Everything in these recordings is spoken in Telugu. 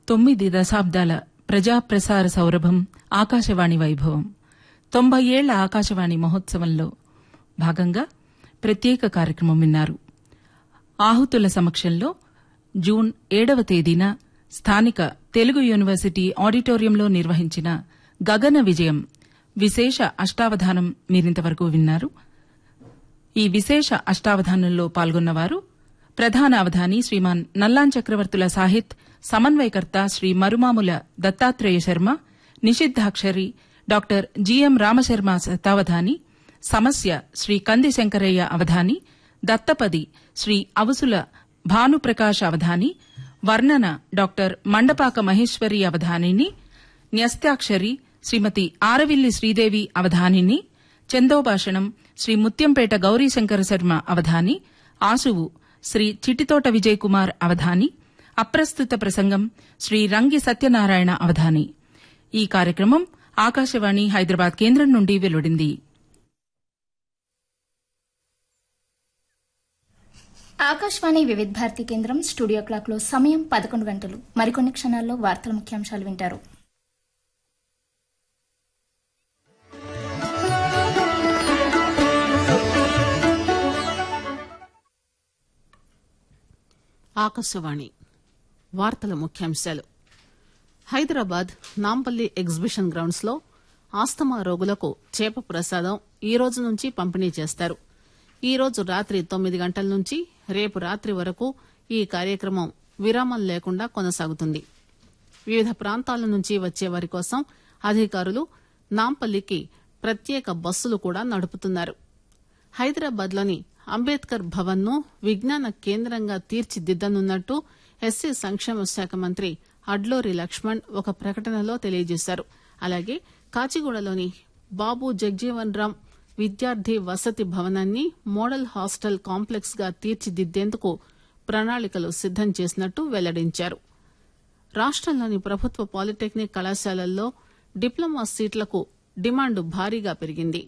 తొమ్మిది దశాబ్దాల ప్రజాప్రసార సౌరభం ఆకాశవాణి వైభవం తొంభై ఏళ్ల ఆకాశవాణి మహోత్సవంలో భాగంగా ప్రత్యేక కార్యక్రమం విన్నారు ఆహుతుల సమక్షంలో జూన్ ఏడవ తేదీన స్థానిక తెలుగు యూనివర్సిటీ ఆడిటోరియంలో నిర్వహించిన గగన విజయం విశేష అష్టావధానం మీరింతవరకు విన్నారు ఈ విశేష అష్టావధానంలో పాల్గొన్నవారు ప్రధాన అవధాని శ్రీమాన్ నల్లాన్ చక్రవర్తుల సాహిత్ సమన్వయకర్త శ్రీ మరుమాముల దత్తాత్రేయ శర్మ నిషిద్దాక్షరి డాక్టర్ జిఎం రామశర్మ శతావధాని సమస్య శ్రీ కంది శంకరయ్య అవధాని దత్తపది శ్రీ అవుసుల భానుప్రకాష్ అవధాని వర్ణన డాక్టర్ మండపాక మహేశ్వరి అవధానిని న్యస్తాక్షరి శ్రీమతి ఆరవిల్లి శ్రీదేవి అవధానిని చందోభాషణం శ్రీ ముత్యంపేట గౌరీశంకర శర్మ అవధాని ఆసువు శ్రీ చిటితోట విజయ్ కుమార్ అవధాని అప్రస్తుత ప్రసంగం శ్రీ రంగి సత్యనారాయణ అవధాని ఈ కార్యక్రమం ఆకాశవాణి హైదరాబాద్ కేంద్రం నుండి వెలువడింది ఆకాశవాణి వివిధ భారతి కేంద్రం స్టూడియో క్లాక్ లో సమయం పదకొండు గంటలు మరికొన్ని క్షణాల్లో వార్తల ముఖ్యాంశాలు వింటారు ఆకాశవాణి వార్తల ముఖ్యాంశాలు హైదరాబాద్ నాంపల్లి ఎగ్జిబిషన్ గ్రౌండ్స్ లో ఆస్తమా రోగులకు చేప ప్రసాదం ఈ రోజు నుంచి పంపిణీ చేస్తారు ఈ రోజు రాత్రి తొమ్మిది గంటల నుంచి రేపు రాత్రి వరకు ఈ కార్యక్రమం విరామం లేకుండా కొనసాగుతుంది వివిధ ప్రాంతాల నుంచి వచ్చే వారి కోసం అధికారులు నాంపల్లికి ప్రత్యేక బస్సులు కూడా నడుపుతున్నారు హైదరాబాద్ లోని అంబేద్కర్ భవన్ ను విజ్ఞాన కేంద్రంగా తీర్చిదిద్దనున్నట్టు ఎస్సీ సంక్షేమ శాఖ మంత్రి అడ్లూరి లక్ష్మణ్ ఒక ప్రకటనలో తెలియజేశారు అలాగే కాచిగూడలోని బాబు జగ్జీవన్ రామ్ విద్యార్థి వసతి భవనాన్ని మోడల్ హాస్టల్ కాంప్లెక్స్ గా తీర్చిదిద్దేందుకు ప్రణాళికలు సిద్దం చేసినట్టు వెల్లడించారు రాష్టంలోని ప్రభుత్వ పాలిటెక్నిక్ కళాశాలల్లో డిప్లొమా సీట్లకు డిమాండ్ భారీగా పెరిగింది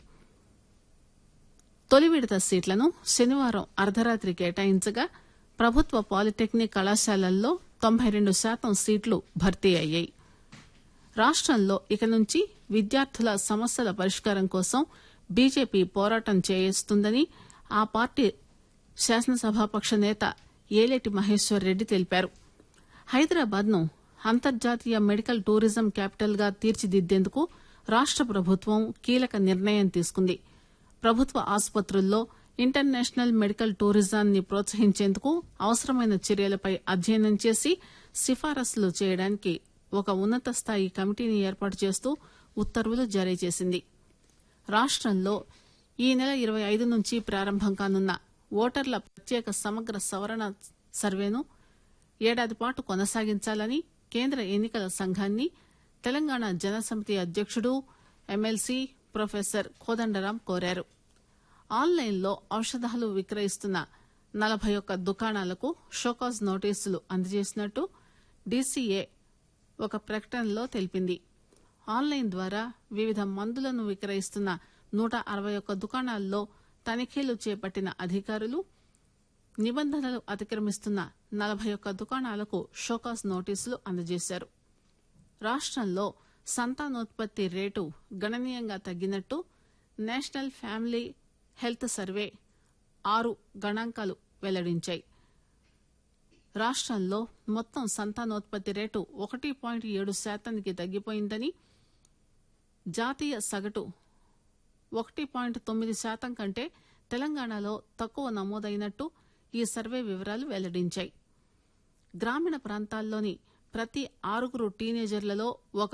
తొలి విడత సీట్లను శనివారం అర్ధరాత్రి కేటాయించగా ప్రభుత్వ పాలిటెక్నిక్ కళాశాలల్లో తొంభై రెండు శాతం సీట్లు భర్తీ అయ్యాయి రాష్టంలో ఇక నుంచి విద్యార్థుల సమస్యల పరిష్కారం కోసం బీజేపీ పోరాటం చేయిస్తుందని ఆ పార్టీ శాసనసభాపక్ష నేత ఏలేటి మహేశ్వర్ రెడ్డి తెలిపారు హైదరాబాద్ ను అంతర్జాతీయ మెడికల్ టూరిజం క్యాపిటల్ గా తీర్చిదిద్దేందుకు రాష్ట ప్రభుత్వం కీలక నిర్ణయం తీసుకుంది ప్రభుత్వ ఆసుపత్రుల్లో ఇంటర్నేషనల్ మెడికల్ టూరిజాన్ని ప్రోత్సహించేందుకు అవసరమైన చర్యలపై అధ్యయనం చేసి సిఫారసులు చేయడానికి ఒక ఉన్నత స్థాయి కమిటీని ఏర్పాటు చేస్తూ ఉత్తర్వులు జారీ చేసింది రాష్టంలో ఈ నెల ఇరవై ఐదు నుంచి ప్రారంభం కానున్న ఓటర్ల ప్రత్యేక సమగ్ర సవరణ సర్వేను ఏడాది పాటు కొనసాగించాలని కేంద్ర ఎన్నికల సంఘాన్ని తెలంగాణ జనసమితి అధ్యక్షుడు ఎమ్మెల్సీ ప్రొఫెసర్ కోదండరాం కోరారు ఆన్లైన్లో ఔషధాలు విక్రయిస్తున్న నలభై ఒక్క దుకాణాలకు షోకాజ్ నోటీసులు అందజేసినట్టు డీసీఏ ఒక ప్రకటనలో తెలిపింది ఆన్లైన్ ద్వారా వివిధ మందులను విక్రయిస్తున్న నూట అరవై ఒక్క దుకాణాల్లో తనిఖీలు చేపట్టిన అధికారులు నిబంధనలు అతిక్రమిస్తున్న నలభై ఒక్క దుకాణాలకు షోకాస్ నోటీసులు అందజేశారు రాష్టంలో సంతానోత్పత్తి రేటు గణనీయంగా తగ్గినట్టు నేషనల్ ఫ్యామిలీ హెల్త్ సర్వే ఆరు గణాంకాలు వెల్లడించాయి రాష్టంలో మొత్తం సంతానోత్పత్తి రేటు ఒకటి పాయింట్ ఏడు శాతానికి తగ్గిపోయిందని జాతీయ సగటు ఒకటి పాయింట్ తొమ్మిది శాతం కంటే తెలంగాణలో తక్కువ నమోదైనట్టు ఈ సర్వే వివరాలు వెల్లడించాయి గ్రామీణ ప్రాంతాల్లోని ప్రతి ఆరుగురు టీనేజర్లలో ఒక